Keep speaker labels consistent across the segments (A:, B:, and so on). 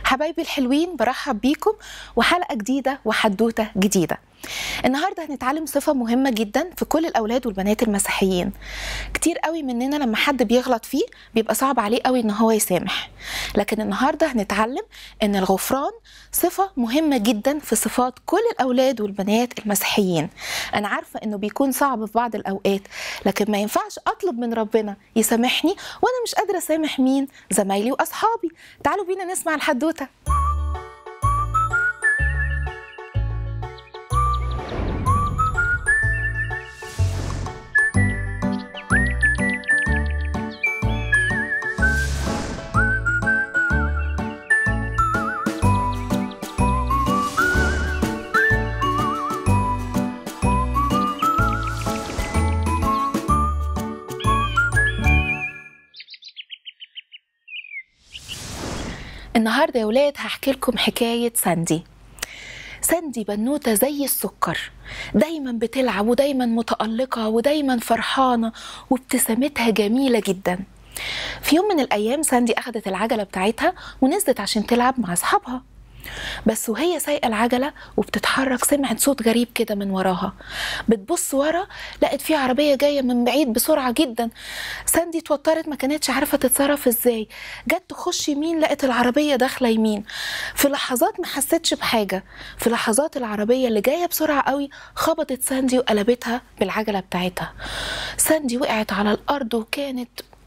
A: حبايبي الحلوين برحب بيكم وحلقة جديدة وحدوتة جديدة النهاردة هنتعلم صفة مهمة جدا في كل الأولاد والبنات المسيحيين كتير قوي مننا لما حد بيغلط فيه بيبقى صعب عليه قوي إن هو يسامح لكن النهاردة هنتعلم إن الغفران صفة مهمة جدا في صفات كل الأولاد والبنات المسيحيين أنا عارفة إنه بيكون صعب في بعض الأوقات لكن ما ينفعش أطلب من ربنا يسامحني وأنا مش قادرة أسامح مين زمايلي وأصحابي تعالوا بينا نسمع الحدوتة النهارده يا ولاد هحكي لكم حكايه ساندي ساندي بنوته زي السكر دايما بتلعب ودايما متألقة ودايما فرحانة وابتسامتها جميلة جدا في يوم من الأيام ساندي أخدت العجلة بتاعتها ونزلت عشان تلعب مع أصحابها بس وهي سايقه العجله وبتتحرك سمعت صوت غريب كده من وراها بتبص ورا لقت في عربيه جايه من بعيد بسرعه جدا ساندي اتوترت ما كانتش عارفه تتصرف ازاي جت تخش يمين لقت العربيه داخله يمين في لحظات ما حستش بحاجه في لحظات العربيه اللي جايه بسرعه قوي خبطت ساندي وقلبتها بالعجله بتاعتها ساندي وقعت على الارض وكانت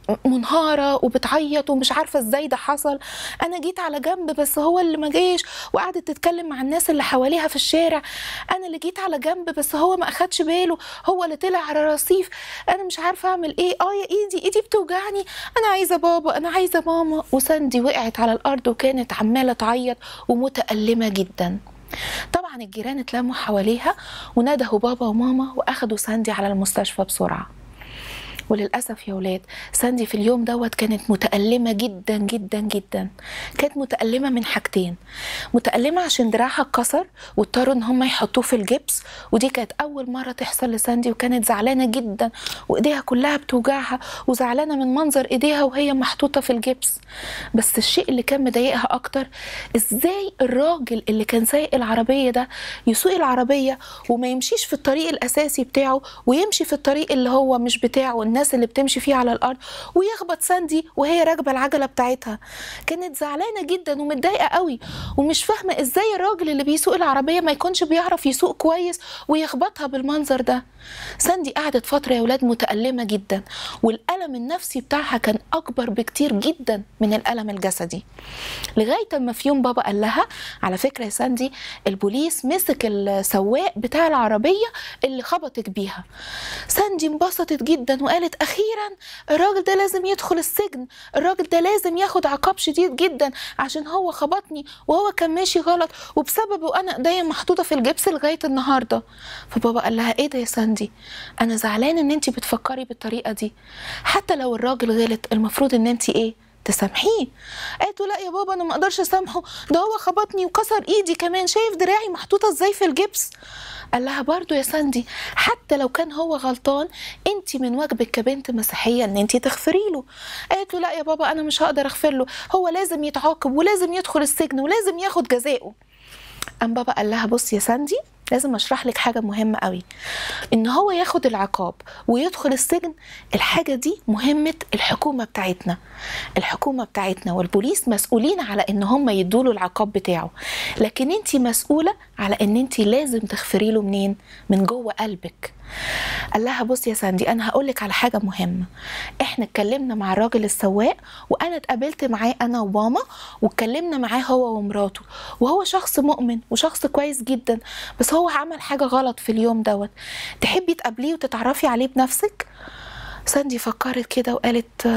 A: منهارة وبتعيط ومش عارفة ازاي ده حصل انا جيت على جنب بس هو اللي ما جيش وقعدت تتكلم مع الناس اللي حواليها في الشارع انا اللي جيت على جنب بس هو ما اخدش باله هو اللي طلع على رصيف انا مش عارفة اعمل ايه اه يا ايدي ايدي بتوجعني انا عايزة بابا انا عايزة ماما وساندي وقعت على الارض وكانت عمالة تعيط ومتألمة جدا طبعا الجيران اتلموا حواليها وندهوا بابا وماما واخدوا ساندي على المستشفى بسرعه وللأسف يا ولاد ساندي في اليوم دوت كانت متألمة جدا جدا جدا كانت متألمة من حاجتين متألمة عشان دراعها اتكسر واضطروا ان هم يحطوه في الجبس ودي كانت أول مرة تحصل لساندي وكانت زعلانة جدا وإيديها كلها بتوجعها وزعلانة من منظر إيديها وهي محطوطة في الجبس بس الشيء اللي كان مضايقها أكتر إزاي الراجل اللي كان سايق العربية ده يسوق العربية وما يمشيش في الطريق الأساسي بتاعه ويمشي في الطريق اللي هو مش بتاعه الناس اللي بتمشي فيه على الارض ويخبط ساندي وهي راكبه العجله بتاعتها كانت زعلانه جدا ومتضايقه قوي ومش فاهمه ازاي الراجل اللي بيسوق العربيه ما يكونش بيعرف يسوق كويس ويخبطها بالمنظر ده ساندي قعدت فتره يا ولاد متالمه جدا والالم النفسي بتاعها كان اكبر بكتير جدا من الالم الجسدي لغايه اما في يوم بابا قال لها على فكره يا ساندي البوليس مسك السواق بتاع العربيه اللي خبطك بيها ساندي انبسطت جدا وقالت اخيرا الراجل ده لازم يدخل السجن الراجل ده لازم ياخد عقاب شديد جدا عشان هو خبطني وهو كان ماشي غلط وبسببه انا ايديا محطوطه في الجبس لغايه النهارده فبابا قال لها ايه ده يا ساندي انا زعلان ان انت بتفكري بالطريقه دي حتى لو الراجل غلط المفروض ان انت ايه تسامحيه قالت له لا يا بابا انا ما اقدرش اسامحه ده هو خبطني وكسر ايدي كمان شايف دراعي محطوطه ازاي في الجبس قال لها برضو يا ساندي حتى لو كان هو غلطان انت من واجبك كبنت مسيحيه ان انت تغفري له قالت له لا يا بابا انا مش هقدر اغفر له هو لازم يتعاقب ولازم يدخل السجن ولازم ياخد جزاءه قام بابا قال لها بص يا ساندي لازم اشرح لك حاجه مهمه قوي ان هو ياخد العقاب ويدخل السجن الحاجه دي مهمه الحكومه بتاعتنا الحكومه بتاعتنا والبوليس مسؤولين على ان هم يدوا له العقاب بتاعه لكن انت مسؤوله على ان انت لازم تغفري له منين من جوه قلبك قال لها بص يا ساندي انا هقول لك على حاجه مهمه احنا اتكلمنا مع الراجل السواق وانا اتقابلت معاه انا وماما واتكلمنا معاه هو ومراته وهو شخص مؤمن وشخص كويس جدا بس هو عمل حاجه غلط في اليوم دوت تحبي تقابليه وتتعرفي عليه بنفسك ساندي فكرت كده وقالت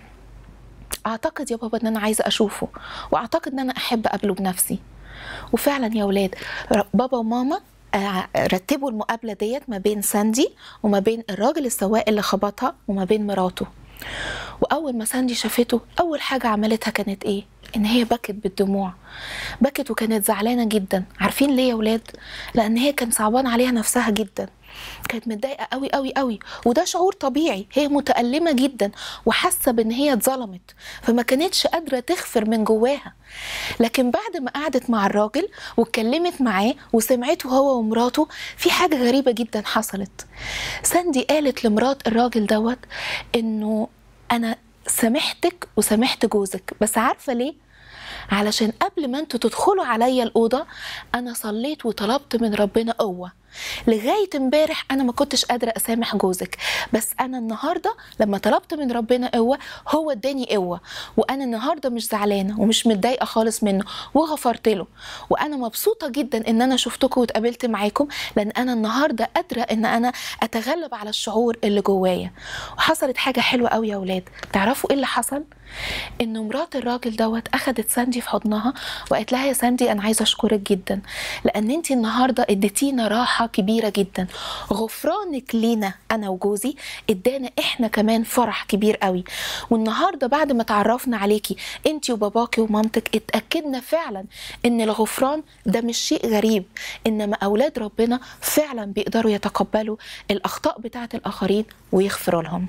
A: اعتقد يا بابا ان انا عايزه اشوفه واعتقد ان انا احب اقابله بنفسي وفعلا يا ولاد بابا وماما رتبوا المقابله ديت ما بين ساندي وما بين الراجل السواق اللي خبطها وما بين مراته واول ما ساندي شافته اول حاجه عملتها كانت ايه ان هي بكت بالدموع بكت وكانت زعلانه جدا عارفين ليه يا ولاد لان هي كان صعبان عليها نفسها جدا كانت متضايقه قوي قوي قوي وده شعور طبيعي هي متألمه جدا وحاسه بان هي اتظلمت فما كانتش قادره تغفر من جواها لكن بعد ما قعدت مع الراجل واتكلمت معاه وسمعته هو ومراته في حاجه غريبه جدا حصلت ساندي قالت لمرات الراجل دوت انه انا سامحتك وسامحت جوزك بس عارفه ليه علشان قبل ما انتوا تدخلوا عليا الأوضة أنا صليت وطلبت من ربنا قوة لغاية امبارح أنا ما كنتش قادرة أسامح جوزك بس أنا النهاردة لما طلبت من ربنا قوة هو اداني قوة وأنا النهاردة مش زعلانة ومش متضايقة خالص منه وغفرت له وأنا مبسوطة جدا إن أنا شفتكم واتقابلت معاكم لأن أنا النهاردة قادرة إن أنا أتغلب على الشعور اللي جوايا وحصلت حاجة حلوة قوي يا ولاد تعرفوا إيه اللي حصل؟ إن مرات الراجل دوت أخدت ساندي في حضنها وقالت لها يا ساندي أنا عايزة أشكرك جدا لأن أنت النهاردة اديتينا راحة كبيرة جدا غفرانك لينا أنا وجوزي ادانا إحنا كمان فرح كبير قوي والنهاردة بعد ما تعرفنا عليكي أنت وباباكي ومامتك اتأكدنا فعلا إن الغفران ده مش شيء غريب إنما أولاد ربنا فعلا بيقدروا يتقبلوا الأخطاء بتاعة الآخرين ويغفروا لهم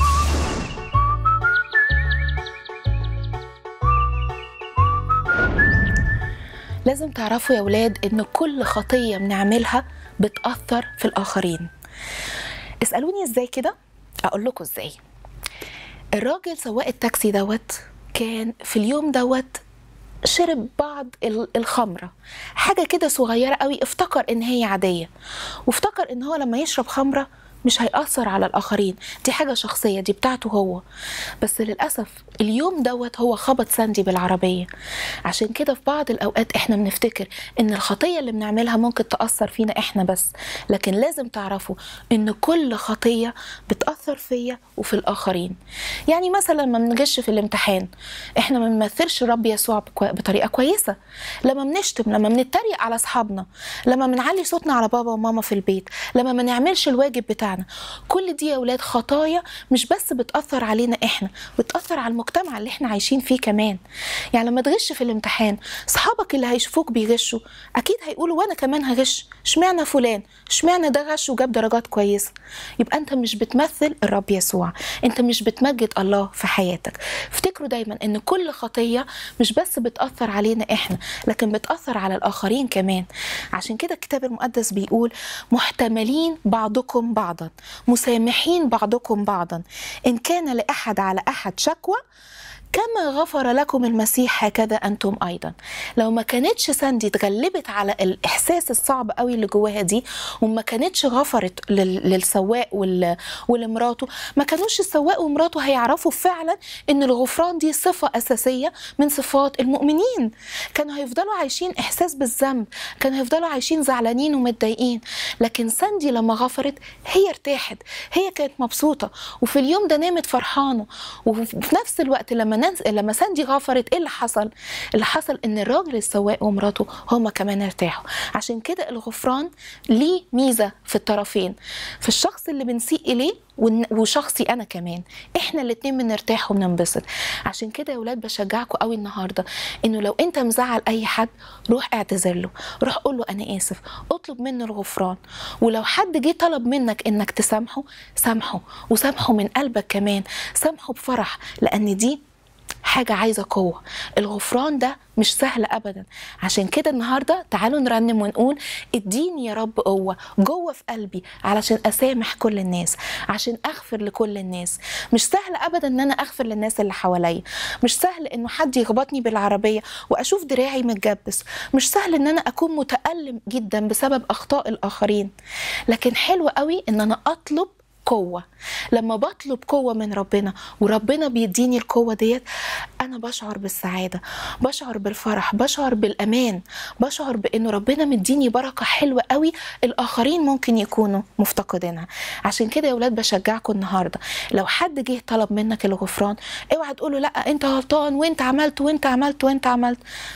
A: لازم تعرفوا يا ولاد ان كل خطيه بنعملها بتاثر في الاخرين اسالوني ازاي كده اقول لكم ازاي الراجل سواق التاكسي دوت كان في اليوم دوت شرب بعض ال- الخمره حاجه كده صغيره قوي افتكر ان هي عاديه وافتكر ان هو لما يشرب خمره مش هيأثر على الآخرين دي حاجة شخصية دي بتاعته هو بس للأسف اليوم دوت هو خبط ساندي بالعربية عشان كده في بعض الأوقات إحنا بنفتكر إن الخطية اللي بنعملها ممكن تأثر فينا إحنا بس لكن لازم تعرفوا إن كل خطية بتأثر فيا وفي الآخرين يعني مثلا لما بنغش في الامتحان إحنا ما بنمثلش رب يسوع بكو- بطريقة كويسة لما بنشتم لما بنتريق على أصحابنا لما بنعلي صوتنا على بابا وماما في البيت لما ما نعملش الواجب بتاعنا كل دي يا ولاد خطايا مش بس بتأثر علينا احنا بتأثر على المجتمع اللي احنا عايشين فيه كمان يعني لما تغش في الامتحان اصحابك اللي هيشوفوك بيغشوا اكيد هيقولوا وانا كمان هغش اشمعنى فلان اشمعنى ده غش وجاب درجات كويسه يبقى انت مش بتمثل الرب يسوع انت مش بتمجد الله في حياتك افتكروا دايما ان كل خطيه مش بس بتأثر علينا احنا لكن بتأثر على الاخرين كمان عشان كده الكتاب المقدس بيقول محتملين بعضكم بعضا مسامحين بعضكم بعضا ان كان لاحد على احد شكوى كما غفر لكم المسيح هكذا انتم ايضا لو ما كانتش ساندي اتغلبت على الاحساس الصعب قوي اللي جواها دي وما كانتش غفرت لل- للسواق وال- ولمراته ما كانوش السواق ومراته هيعرفوا فعلا ان الغفران دي صفه اساسيه من صفات المؤمنين كانوا هيفضلوا عايشين احساس بالذنب كانوا هيفضلوا عايشين زعلانين ومتضايقين لكن ساندي لما غفرت هي ارتاحت هي كانت مبسوطه وفي اليوم ده نامت فرحانه وفي نفس الوقت لما ننس... لما ساندي غفرت ايه اللي حصل اللي حصل ان الراجل السواق ومراته هما كمان ارتاحوا عشان كده الغفران ليه ميزه في الطرفين في الشخص اللي بنسيء اليه ون- وشخصي انا كمان احنا الاتنين بنرتاح وبننبسط عشان كده يا ولاد بشجعكم قوي النهارده انه لو انت مزعل اي حد روح اعتذر له روح قول له انا اسف اطلب منه الغفران ولو حد جه طلب منك انك تسامحه سامحه وسامحه من قلبك كمان سامحه بفرح لان دي حاجة عايزة قوة الغفران ده مش سهل أبدا عشان كده النهاردة تعالوا نرنم ونقول اديني يا رب قوة جوه في قلبي علشان أسامح كل الناس عشان أغفر لكل الناس مش سهل أبدا إن أنا أغفر للناس اللي حواليا مش سهل إنه حد يخبطني بالعربية وأشوف دراعي متجبس مش سهل إن أنا أكون متألم جدا بسبب أخطاء الآخرين لكن حلو قوي إن أنا أطلب قوة لما بطلب قوة من ربنا وربنا بيديني القوة ديت أنا بشعر بالسعادة بشعر بالفرح بشعر بالأمان بشعر بأنه ربنا مديني بركة حلوة قوي الآخرين ممكن يكونوا مفتقدينها عشان كده يا ولاد بشجعكم النهاردة لو حد جه طلب منك الغفران اوعى تقوله لا انت غلطان وانت عملت وانت عملت وانت عملت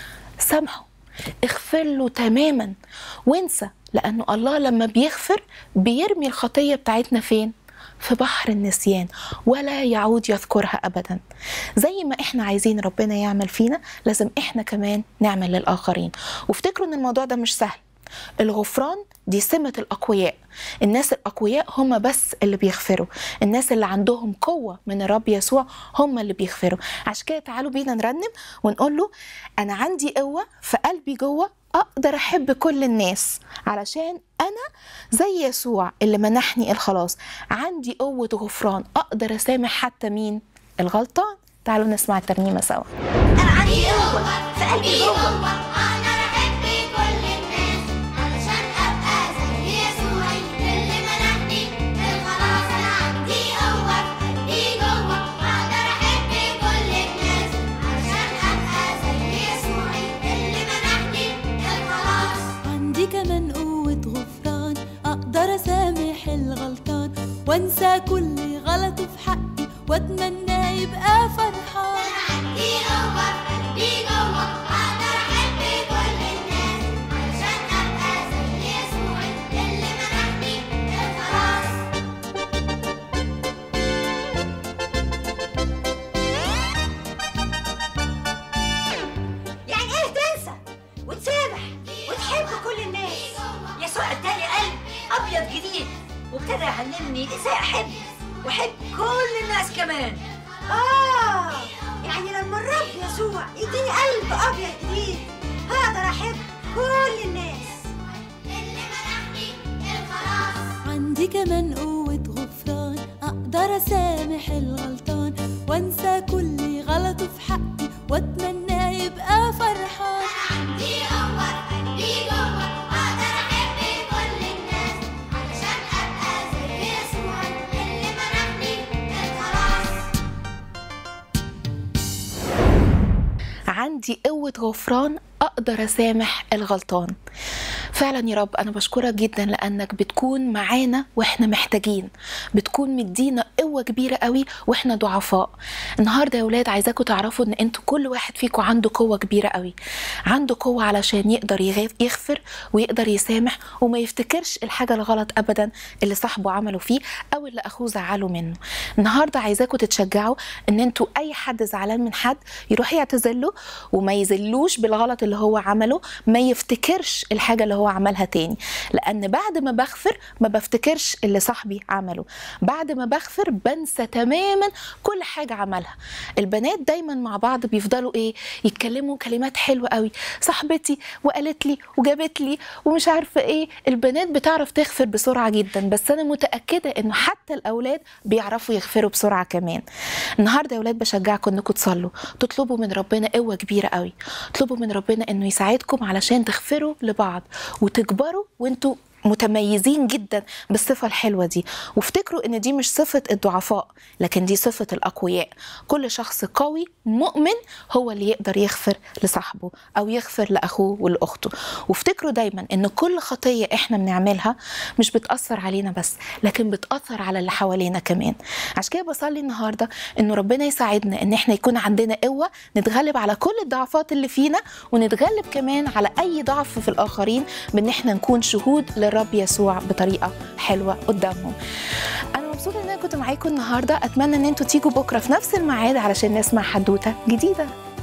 A: سامحه اغفر له تماما وانسى لانه الله لما بيغفر بيرمي الخطيه بتاعتنا فين في بحر النسيان ولا يعود يذكرها ابدا زي ما احنا عايزين ربنا يعمل فينا لازم احنا كمان نعمل للاخرين وافتكروا ان الموضوع ده مش سهل الغفران دي سمة الأقوياء الناس الأقوياء هم بس اللي بيغفروا الناس اللي عندهم قوة من الرب يسوع هم اللي بيغفروا عشان كده تعالوا بينا نرنم ونقول له أنا عندي قوة في قلبي جوه أقدر أحب كل الناس علشان أنا زي يسوع اللي منحني الخلاص عندي قوة غفران أقدر أسامح حتى مين الغلطان تعالوا نسمع الترنيمة سوا
B: أنا عندي قوة في قلبي جوه
C: أقدر أحب كل الناس علشان أبقى زي يسوع اللي منحني الخلاص أنا عندي قوة في قلبي جوه أقدر أحب كل الناس علشان أبقى زي يسوع اللي منحني الخلاص
B: عندي كمان قوة غفران أقدر أسامح الغلطان وأنسى كل غلطه في حقي وأتمنى يبقى فرحان
C: عندي قوة في قلبي جوه أقدر أحب كل الناس علشان أبقى زي يسوع اللي منحني الخلاص
D: يعني ايه تنسى وتسامح وتحب كل الناس يسوع اداني قلب ابيض جديد وابتدى يعلمني ازاي احب واحب كل الناس كمان اه يعني لما الرب يسوع يديني قلب ابيض جديد هقدر احب كل الناس
C: اللي منحني الخلاص
B: عندي كمان قوة غفران أقدر أسامح الغلطان وأنسى كل غلطه في حقي وأتمنى يبقى فرحان
C: عندي قوة في قلبي جوه أقدر أحب كل الناس علشان أبقى زي يسوع اللي منحني الخلاص
A: عندي قوة غفران أقدر أسامح الغلطان فعلا يا رب أنا بشكرك جدا لأنك بتكون معانا وإحنا محتاجين بتكون مدينا قوة كبيرة قوي وإحنا ضعفاء النهاردة يا ولاد عايزاكم تعرفوا إن أنتوا كل واحد فيكم عنده قوة كبيرة قوي عنده قوة علشان يقدر يغ- يغفر ويقدر يسامح وما يفتكرش الحاجة الغلط أبدا اللي صاحبه عمله فيه أو اللي أخوه زعله منه النهاردة عايزاكم تتشجعوا إن أنتوا أي حد زعلان من حد يروح يعتذر له وما يذلوش بالغلط اللي هو عمله ما يفتكرش الحاجة اللي هو عملها تاني لأن بعد ما بغفر ما بفتكرش اللي صاحبي عمله بعد ما بغفر بنسى تماما كل حاجة عملها البنات دايما مع بعض بيفضلوا ايه يتكلموا كلمات حلوة قوي صاحبتي وقالت لي وجابت لي ومش عارفة ايه البنات بتعرف تغفر بسرعة جدا بس انا متأكدة انه حتى الاولاد بيعرفوا يغفروا بسرعة كمان النهاردة يا ولاد بشجعكم انكم تصلوا تطلبوا من ربنا قوة كبيرة قوي اطلبوا من ربنا انه يساعدكم علشان تغفروا لبعض وتكبروا وانتوا متميزين جدا بالصفة الحلوة دي وافتكروا ان دي مش صفة الضعفاء لكن دي صفة الأقوياء كل شخص قوي مؤمن هو اللي يقدر يغفر لصاحبه أو يغفر لأخوه ولأخته وافتكروا دايما ان كل خطية احنا بنعملها مش بتأثر علينا بس لكن بتأثر على اللي حوالينا كمان عشان كده بصلي النهاردة انه ربنا يساعدنا ان احنا يكون عندنا قوة نتغلب على كل الضعفات اللي فينا ونتغلب كمان على اي ضعف في الآخرين بان احنا نكون شهود للرب يسوع بطريقة حلوة قدامهم انا مبسوطة ان انا كنت معاكم النهاردة اتمنى ان انتوا تيجوا بكرة في نفس الميعاد علشان نسمع حدوتة جديدة